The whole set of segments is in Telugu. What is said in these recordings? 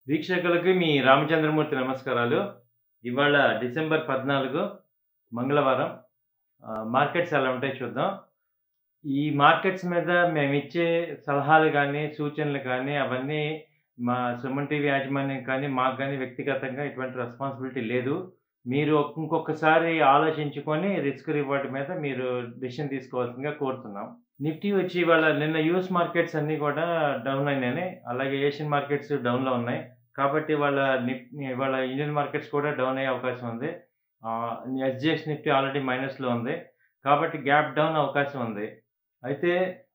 వీక్షకులకి మీ రామచంద్రమూర్తి నమస్కారాలు ఇవాళ డిసెంబర్ పద్నాలుగు మంగళవారం ఆ, మార్కెట్స్ ఎలా ఉంటాయి చూద్దాం ఈ మార్కెట్స్ మీద మేము ఇచ్చే సలహాలు కానీ సూచనలు కానీ అవన్నీ మా సుమన్ టీవీ యాజమాన్యం కానీ మాకు కానీ వ్యక్తిగతంగా ఎటువంటి రెస్పాన్సిబిలిటీ లేదు మీరు ఇంకొకసారి ఆలోచించుకొని రిస్క్ రివార్డ్ మీద మీరు డిసిషన్ తీసుకోవాల్సిందిగా కోరుతున్నాం నిఫ్టీ వచ్చి ఇవాళ నిన్న యూఎస్ మార్కెట్స్ అన్నీ కూడా డౌన్ అయినాయి అలాగే ఏషియన్ మార్కెట్స్ డౌన్లో ఉన్నాయి కాబట్టి వాళ్ళ నిఫ్ ఇవాళ ఇండియన్ మార్కెట్స్ కూడా డౌన్ అయ్యే అవకాశం ఉంది ఎస్జిఎస్ నిఫ్టీ ఆల్రెడీ మైనస్లో ఉంది కాబట్టి గ్యాప్ డౌన్ అవకాశం ఉంది అయితే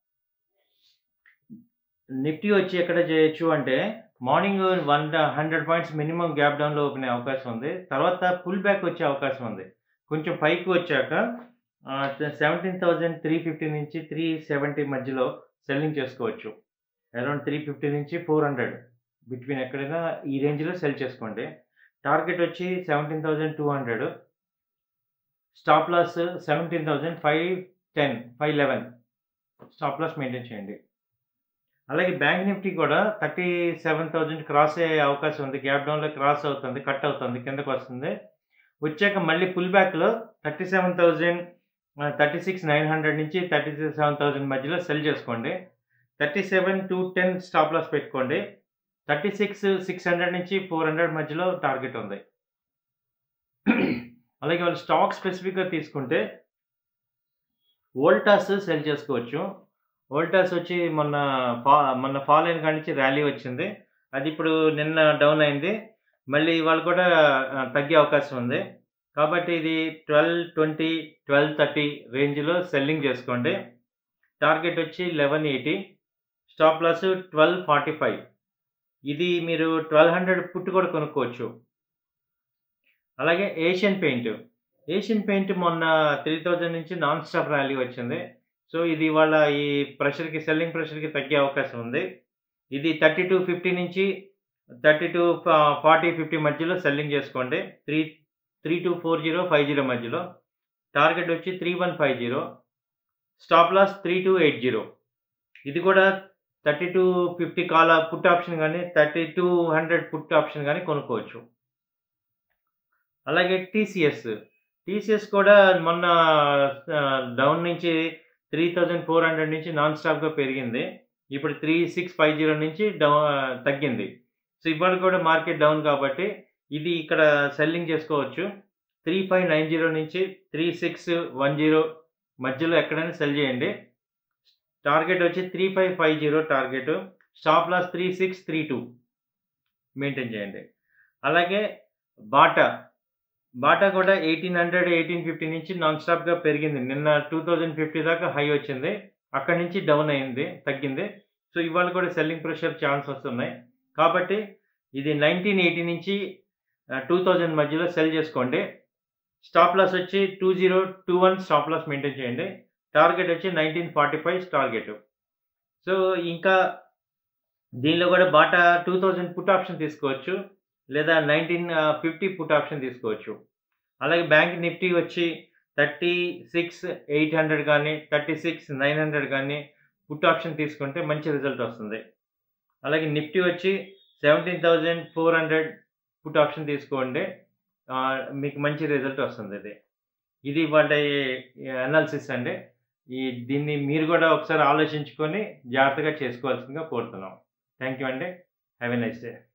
నిఫ్టీ వచ్చి ఎక్కడ చేయొచ్చు అంటే morning one hundred points minimum gap డౌన్లో ఓపెన్ అయ్యే అవకాశం ఉంది తర్వాత పుల్ బ్యాక్ వచ్చే అవకాశం ఉంది కొంచెం పైకి వచ్చాక సెవెంటీన్ థౌజండ్ త్రీ ఫిఫ్టీ నుంచి త్రీ సెవెంటీ మధ్యలో సెల్లింగ్ చేసుకోవచ్చు అరౌండ్ త్రీ ఫిఫ్టీ నుంచి ఫోర్ హండ్రెడ్ బిట్వీన్ ఎక్కడైనా ఈ రేంజ్లో సెల్ చేసుకోండి టార్గెట్ వచ్చి seventeen thousand two hundred stop loss seventeen thousand five ten five eleven stop loss maintain చేయండి అలాగే బ్యాంక్ నిఫ్టీ కూడా థర్టీ సెవెన్ థౌజండ్ క్రాస్ అయ్యే అవకాశం ఉంది గ్యాప్ డౌన్లో క్రాస్ అవుతుంది కట్ అవుతుంది కిందకు వస్తుంది వచ్చాక మళ్ళీ పుల్ బ్యాక్లో thirty seven thousand thirty six nine hundred నుంచి థర్టీ సెవెన్ థౌజండ్ మధ్యలో సెల్ చేసుకోండి thirty seven to ten stop loss పెట్టుకోండి థర్టీ సిక్స్ సిక్స్ హండ్రెడ్ నుంచి ఫోర్ హండ్రెడ్ మధ్యలో టార్గెట్ ఉంది అలాగే వాళ్ళు స్టాక్ స్పెసిఫిక్గా తీసుకుంటే వోల్టాస్ సెల్ చేసుకోవచ్చు వోల్టాస్ వచ్చి మొన్న ఫా మొన్న ఫాల్ అయిన కాడి నుంచి ర్యాలీ వచ్చింది అది ఇప్పుడు నిన్న డౌన్ అయింది మళ్ళీ ఇవాళ కూడా ఆ, తగ్గే అవకాశం ఉంది కాబట్టి ఇది ట్వెల్వ్ ట్వంటీ ట్వెల్వ్ థర్టీ రేంజ్లో సెల్లింగ్ చేసుకోండి టార్గెట్ వచ్చి eleven eighty stop loss twelve forty five ఇది మీరు ట్వెల్వ్ హండ్రెడ్ పుట్టు కూడా కొనుక్కోవచ్చు అలాగే ఏషియన్ పెయింట్ ఏషియన్ పెయింట్ మొన్న త్రీ థౌజండ్ నుంచి నాన్ స్టాప్ ర్యాలీ వచ్చింది సో ఇది వాళ్ళ ఈ ప్రెషర్కి సెల్లింగ్ ప్రెషర్కి తగ్గే అవకాశం ఉంది ఇది థర్టీ టూ ఫిఫ్టీ నుంచి థర్టీ టూ ఫార్టీ ఫిఫ్టీ మధ్యలో సెల్లింగ్ చేసుకోండి three three two four zero five zero మధ్యలో టార్గెట్ వచ్చి three one five zero stop loss three two eight zero ఇది కూడా థర్టీ టూ ఫిఫ్టీ కాల పుట్ ఆప్షన్ కానీ thirty two hundred put option కానీ కొనుక్కోవచ్చు అలాగే టీసీఎస్ టీసీఎస్ కూడా మొన్న డౌన్ నుంచి త్రీ థౌజండ్ ఫోర్ హండ్రెడ్ నుంచి నాన్ స్టాప్గా పెరిగింది ఇప్పుడు త్రీ సిక్స్ ఫైవ్ జీరో నుంచి డౌన్ తగ్గింది సో ఇవాళ కూడా మార్కెట్ డౌన్ కాబట్టి ఇది ఇక్కడ సెల్లింగ్ చేసుకోవచ్చు త్రీ ఫైవ్ నైన్ జీరో నుంచి త్రీ సిక్స్ వన్ జీరో మధ్యలో ఎక్కడైనా సెల్ చేయండి టార్గెట్ వచ్చి three five five zero target stop loss three six three two maintain చేయండి అలాగే బాటా బాటా కూడా ఎయిటీన్ హండ్రెడ్ ఎయిటీన్ ఫిఫ్టీ నుంచి నాన్ స్టాప్గా పెరిగింది నిన్న టూ థౌజండ్ ఫిఫ్టీ దాకా హై వచ్చింది అక్కడి నుంచి డౌన్ అయింది తగ్గింది సో ఇవాళ కూడా సెల్లింగ్ ప్రెషర్ ఛాన్స్ వస్తున్నాయి కాబట్టి ఇది నైన్టీన్ ఎయిటీ నుంచి టూ థౌజండ్ మధ్యలో సెల్ చేసుకోండి స్టాప్ లాస్ వచ్చి two zero two one stop loss maintain చేయండి టార్గెట్ వచ్చి nineteen forty five target so ఇంకా దీనిలో కూడా Bata two thousand put option తీసుకోవచ్చు లేదా నైన్టీన్ ఫిఫ్టీ పుట్ ఆప్షన్ తీసుకోవచ్చు అలాగే బ్యాంక్ నిఫ్టీ వచ్చి థర్టీ సిక్స్ ఎయిట్ హండ్రెడ్ కానీ థర్టీ సిక్స్ నైన్ హండ్రెడ్ కానీ పుట్ ఆప్షన్ తీసుకుంటే మంచి రిజల్ట్ వస్తుంది అలాగే నిఫ్టీ వచ్చి seventeen thousand four hundred put option తీసుకోండి ఆ, మీకు మంచి రిజల్ట్ వస్తుంది ఇది ఇది వాళ్ళ అనాలిసిస్ అండి ఈ దీన్ని మీరు కూడా ఒకసారి ఆలోచించుకొని జాగ్రత్తగా చేసుకోవాల్సిందిగా కోరుతున్నాం థ్యాంక్ యూ అండి హ్యావ్ ఎ నైస్ డే